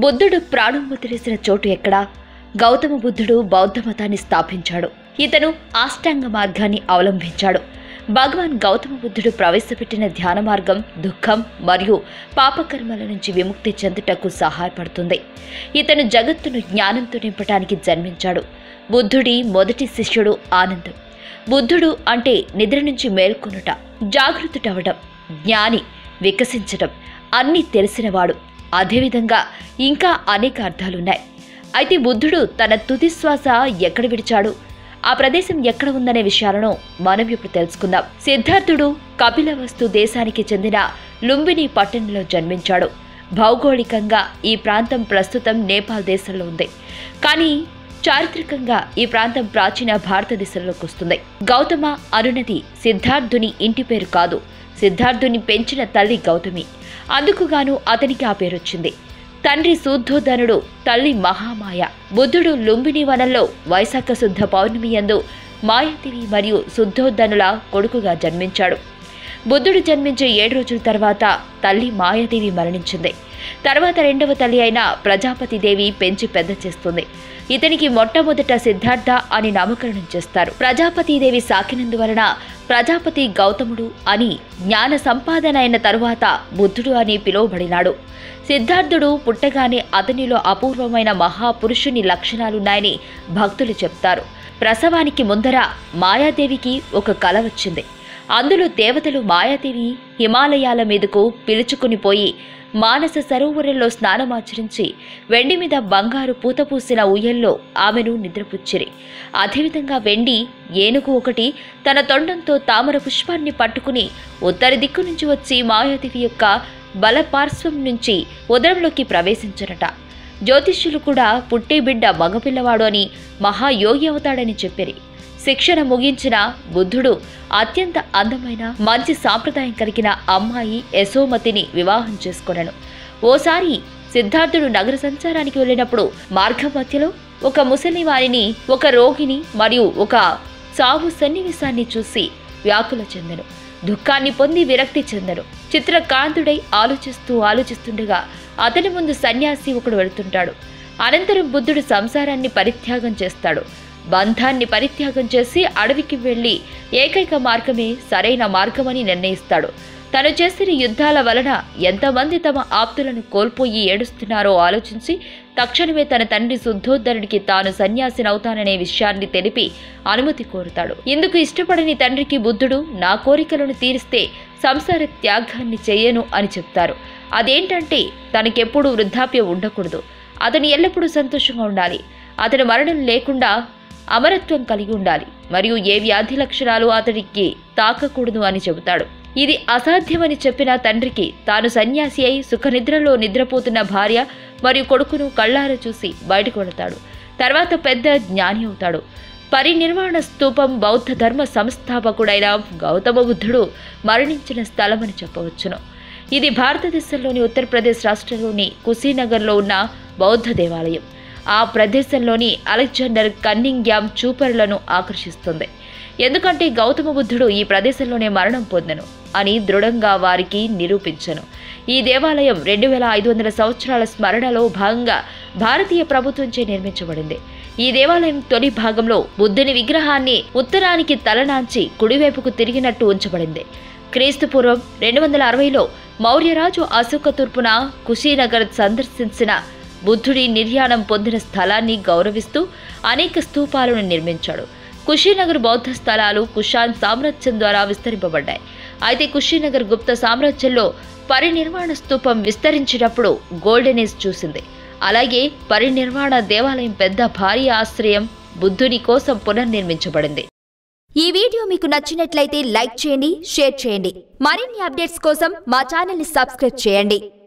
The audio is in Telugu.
బుద్ధుడు ప్రాణం వదిలేసిన చోటు ఎక్కడా గౌతమ బుద్ధుడు బౌద్ధ మతాన్ని స్థాపించాడు ఇతను ఆష్టాంగ మార్గాన్ని అవలంబించాడు భగవాన్ గౌతమ బుద్ధుడు ప్రవేశపెట్టిన ధ్యాన మార్గం దుఃఖం మరియు పాపకర్మల నుంచి విముక్తి చెందుటకు సహాయపడుతుంది ఇతను జగత్తును జ్ఞానంతో నింపటానికి జన్మించాడు బుద్ధుడి మొదటి శిష్యుడు ఆనందం బుద్ధుడు అంటే నిద్ర నుంచి మేల్కొనుట జాగృతుడవడం జ్ఞాని వికసించడం అన్నీ తెలిసినవాడు అదేవిధంగా ఇంకా అనేక అర్థాలున్నాయి అయితే బుద్ధుడు తన తుది శ్వాస ఎక్కడ విడిచాడు ఆ ప్రదేశం ఎక్కడ ఉందనే విషయాలను మనం ఇప్పుడు తెలుసుకుందాం సిద్ధార్థుడు కపిలవస్తు దేశానికి చెందిన లుంబిని పట్టణంలో జన్మించాడు భౌగోళికంగా ఈ ప్రాంతం ప్రస్తుతం నేపాల్ దేశంలో ఉంది కానీ చారిత్రకంగా ఈ ప్రాంతం ప్రాచీన భారతదేశంలోకి వస్తుంది గౌతమ అనునది సిద్ధార్థుని ఇంటి పేరు కాదు సిద్ధార్థుని పెంచిన తల్లి గౌతమి అందుకుగాను అతనికి ఆ పేరొచ్చింది తండ్రి శూద్ధోధనుడు తల్లి మహామాయ బుద్ధుడు లుంబిని వనంలో వైశాఖ శుద్ధ పౌర్ణమి యందు మాయాదేవి మరియు శుద్ధోధనుల కొడుకుగా జన్మించాడు బుద్ధుడు జన్మించే ఏడు రోజుల తర్వాత తల్లి మాయాదేవి మరణించింది తర్వాత రెండవ తల్లి అయిన ప్రజాపతిదేవి పెంచి పెద్ద చేస్తుంది ఇతనికి మొట్టమొదట సిద్ధార్థ అని నామకరణం చేస్తారు ప్రజాపతిదేవి సాకినందువలన ప్రజాపతి గౌతముడు అని జ్ఞాన సంపాదన అయిన తరువాత బుద్ధుడు అని పిలువబడినాడు సిద్ధార్థుడు పుట్టగానే అతనిలో అపూర్వమైన మహాపురుషుని లక్షణాలున్నాయని భక్తులు చెప్తారు ప్రసవానికి ముందర మాయాదేవికి ఒక కల వచ్చింది అందులో దేవతలు మాయాదేవి హిమాలయాల మీదకు పిలుచుకుని పోయి మానస సరోవరంలో స్నానమాచరించి వెండి మీద బంగారు పూత పూసిన ఉయ్యల్లో ఆమెను నిద్రపుచ్చిరి అదేవిధంగా వెండి ఏనుగు ఒకటి తన తొండంతో తామర పుష్పాన్ని పట్టుకుని ఉత్తర దిక్కు నుంచి వచ్చి మాయాదేవి యొక్క బలపార్శ్వం నుంచి ఉదరంలోకి ప్రవేశించరట జ్యోతిష్యులు కూడా పుట్టే బిడ్డ మగపిల్లవాడు అని మహాయోగి అవుతాడని చెప్పిరి శిక్షణ ముగించిన బుద్ధుడు అత్యంత అందమైన మంచి సాంప్రదాయం కలిగిన అమ్మాయి యశోమతిని వివాహం చేసుకొనను ఓసారి సిద్ధార్థుడు నగర సంచారానికి వెళ్ళినప్పుడు మార్గం మధ్యలో ఒక ముసలి వారిని ఒక రోగిని మరియు ఒక సాగు సన్నివేశాన్ని చూసి వ్యాకుల చెందను దుఃఖాన్ని పొంది విరక్తి చెందను చిత్రకాంతుడై ఆలోచిస్తూ ఆలోచిస్తుండగా అతని ముందు సన్యాసి ఒకడు వెళుతుంటాడు అనంతరం బుద్ధుడు సంసారాన్ని పరిత్యాగం చేస్తాడు బంధాన్ని పరిత్యాగం చేసి అడవికి వెళ్ళి ఏకైక మార్గమే సరైన మార్గమని నిర్ణయిస్తాడు తను చేసిన యుద్ధాల వలన ఎంతమంది తమ ఆప్తులను కోల్పోయి ఏడుస్తున్నారో ఆలోచించి తక్షణమే తన తండ్రి శుద్ధోద్ధరుడికి తాను సన్యాసినవుతాననే విషయాన్ని తెలిపి అనుమతి కోరుతాడు ఇందుకు ఇష్టపడని తండ్రికి బుద్ధుడు నా కోరికలను తీరిస్తే సంసార త్యాగాన్ని చెయ్యను అని చెప్తారు అదేంటంటే తనకెప్పుడూ వృద్ధాప్యం ఉండకూడదు అతను ఎల్లప్పుడూ సంతోషంగా ఉండాలి అతని మరణం లేకుండా అమరత్వం కలిగి ఉండాలి మరియు ఏ వ్యాధి లక్షణాలు అతడికి తాకకూడదు అని చెబుతాడు ఇది అసాధ్యమని చెప్పిన తండ్రికి తాను సన్యాసి అయి సుఖనిద్రలో నిద్రపోతున్న భార్య మరియు కొడుకును కళ్ళార చూసి బయటకు వెళతాడు తర్వాత పెద్ద జ్ఞాని అవుతాడు పరినిర్వాణ స్తూపం బౌద్ధ ధర్మ సంస్థాపకుడైన గౌతమ బుద్ధుడు మరణించిన స్థలమని చెప్పవచ్చును ఇది భారతదేశంలోని ఉత్తరప్రదేశ్ రాష్ట్రంలోని కుశీనగర్లో ఉన్న బౌద్ధ దేవాలయం ఆ ప్రదేశంలోని అలెగ్జాండర్ కన్నింగ్యామ్ చూపరులను ఆకర్షిస్తుంది ఎందుకంటే గౌతమ బుద్ధుడు ఈ ప్రదేశంలోనే మరణం పొందెను అని దృఢంగా వారికి నిరూపించను ఈ దేవాలయం రెండు వేల ఐదు వందల సంవత్సరాల స్మరణలో భాగంగా భారతీయ ప్రభుత్వంచే నిర్మించబడింది ఈ దేవాలయం తొలి భాగంలో బుద్ధుని విగ్రహాన్ని ఉత్తరానికి తలనాంచి కుడివైపుకు తిరిగినట్టు ఉంచబడింది క్రీస్తు పూర్వం రెండు వందల అరవైలో మౌర్యరాజు అశోక తూర్పున కుశీనగర్ సందర్శించిన బుద్ధుడి నిర్యాణం పొందిన స్థలాన్ని గౌరవిస్తూ అనేక స్తూపాలను నిర్మించాడు కుషీనగర్ బౌద్ధ స్థలాలు కుషాన్ సామ్రాజ్యం ద్వారా విస్తరింపబడ్డాయి అయితే కుషీనగర్ గుప్త సామ్రాజ్యంలో పరినిర్వాణ స్తూపం విస్తరించినప్పుడు గోల్డెన్ ఏజ్ చూసింది అలాగే పరినిర్వాణ దేవాలయం పెద్ద భారీ ఆశ్రయం బుద్ధుని కోసం పునర్నిర్మించబడింది ఈ వీడియో మీకు నచ్చినట్లయితే లైక్ చేయండి షేర్ చేయండి మరిన్ని అప్డేట్స్ కోసం మా ఛానల్ని సబ్స్క్రైబ్ చేయండి